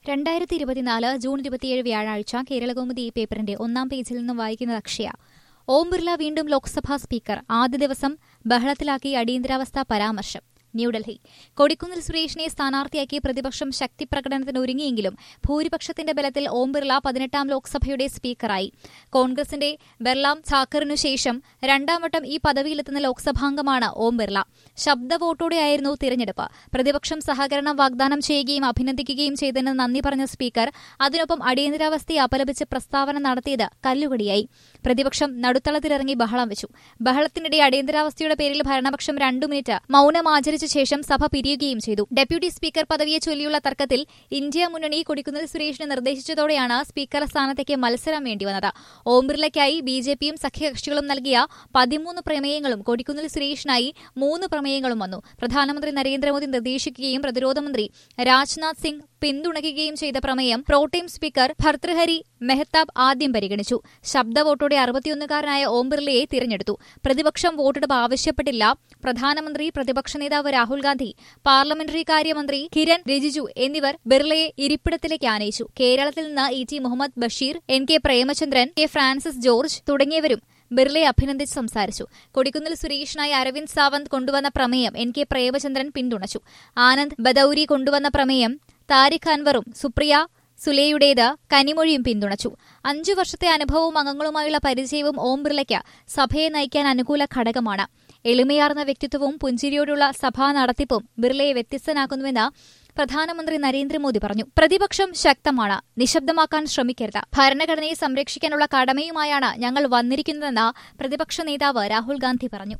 രണ്ടായിരത്തി ഇരുപത്തിനാല് ജൂൺ ഇരുപത്തിയേഴ് വ്യാഴാഴ്ച കേരളകൗമുദി ഈ പേപ്പറിന്റെ ഒന്നാം പേജിൽ നിന്നും വായിക്കുന്നത് അക്ഷയ ഓം ബിർള വീണ്ടും ലോക്സഭാ സ്പീക്കർ ആദ്യ ദിവസം ബഹളത്തിലാക്കി അടിയന്തരാവസ്ഥ പരാമർശം ന്യൂഡൽഹി കൊടിക്കുന്നിൽ സുരേഷിനെ സ്ഥാനാർത്ഥിയാക്കി പ്രതിപക്ഷം ശക്തിപ്രകടനത്തിന് ഒരുങ്ങിയെങ്കിലും ഭൂരിപക്ഷത്തിന്റെ ബലത്തിൽ ഓം ബിർള പതിനെട്ടാം ലോക്സഭയുടെ സ്പീക്കറായി കോൺഗ്രസിന്റെ ബെർലാം ഛാക്കറിനു ശേഷം രണ്ടാം വട്ടം ഈ പദവിയിലെത്തുന്ന ലോക്സഭാംഗമാണ് ഓം ബിർള ശബ്ദ വോട്ടോടെയായിരുന്നു തിരഞ്ഞെടുപ്പ് പ്രതിപക്ഷം സഹകരണം വാഗ്ദാനം ചെയ്യുകയും അഭിനന്ദിക്കുകയും ചെയ്തതിന് നന്ദി പറഞ്ഞ സ്പീക്കർ അതിനൊപ്പം അടിയന്തരാവസ്ഥയെ അപലപിച്ച് പ്രസ്താവന നടത്തിയത് കല്ലുകടിയായി പ്രതിപക്ഷം നടുത്തളത്തിലിറങ്ങി ബഹളം വെച്ചു ബഹളത്തിനിടെ അടിയന്തരാവസ്ഥയുടെ പേരിൽ ഭരണപക്ഷം രണ്ടു മിനിറ്റ് മൌനം ആചരിച്ച ശേഷം സഭ പിരിയുകയും ചെയ്തു ഡെപ്യൂട്ടി സ്പീക്കർ പദവിയെ ചൊല്ലിയുള്ള തർക്കത്തിൽ ഇന്ത്യ മുന്നണി കൊടിക്കുന്നിൽ സുരേഷിനെ നിർദ്ദേശിച്ചതോടെയാണ് സ്പീക്കർ സ്ഥാനത്തേക്ക് മത്സരം വേണ്ടിവന്നത് ഓം ബിർളയ്ക്കായി ബി ജെ പിയും സഖ്യകക്ഷികളും നൽകിയ പതിമൂന്ന് പ്രമേയങ്ങളും കൊടിക്കുന്നിൽ സുരേഷിനായി മൂന്ന് പ്രമേയങ്ങളും വന്നു പ്രധാനമന്ത്രി നരേന്ദ്രമോദി നിർദ്ദേശിക്കുകയും പ്രതിരോധ മന്ത്രി രാജ്നാഥ് സിംഗ് പിന്തുണയ്ക്കുകയും ചെയ്ത പ്രമേയം പ്രോട്ടേം സ്പീക്കർ ഭർത്തൃഹരി മെഹ്താബ് ആദ്യം പരിഗണിച്ചു ശബ്ദ വോട്ടോടെ അറുപത്തിയൊന്നുകാരനായ ഓം ബിർളയെ തിരഞ്ഞെടുത്തു പ്രതിപക്ഷം വോട്ടെടുപ്പ് ആവശ്യപ്പെട്ടില്ല പ്രധാനമന്ത്രി പ്രതിപക്ഷ നേതാവ് രാഹുൽ ഗാന്ധി പാർലമെന്ററി കാര്യമന്ത്രി കിരൺ റിജിജു എന്നിവർ ബിർളയെ ഇരിപ്പിടത്തിലേക്ക് ആനയിച്ചു കേരളത്തിൽ നിന്ന് E T Muhammad Basheer N K Premachandran K Francis George തുടങ്ങിയവരും ബിർളയെ അഭിനന്ദിച്ച് സംസാരിച്ചു കൊടിക്കുന്നിൽ സുരേഷിനായി അരവിന്ദ് സാവന്ത് കൊണ്ടുവന്ന പ്രമേയം എൻ കെ പ്രേമചന്ദ്രൻ പിന്തുണച്ചു ആനന്ദ് ബദൌരി കൊണ്ടുവന്ന പ്രമേയം താരിഖ് അൻവറും സുപ്രിയ സുലേയുടേത് കനിമൊഴിയും പിന്തുണച്ചു അഞ്ചു വർഷത്തെ അനുഭവവും അംഗങ്ങളുമായുള്ള പരിചയവും ഓം ബിർളയ്ക്ക് സഭയെ നയിക്കാൻ അനുകൂല ഘടകമാണ് എളിമയാർന്ന വ്യക്തിത്വവും പുഞ്ചിരിയോടുള്ള സഭാ നടത്തിപ്പും ബിർളയെ വ്യത്യസ്തനാക്കുന്നുവെന്ന് പ്രധാനമന്ത്രി നരേന്ദ്രമോദി പറഞ്ഞു പ്രതിപക്ഷം ശക്തമാണ് നിശബ്ദമാക്കാൻ ശ്രമിക്കരുത് ഭരണഘടനയെ സംരക്ഷിക്കാനുള്ള കടമയുമായാണ് ഞങ്ങൾ വന്നിരിക്കുന്നതെന്ന് പ്രതിപക്ഷ നേതാവ് രാഹുൽ ഗാന്ധി പറഞ്ഞു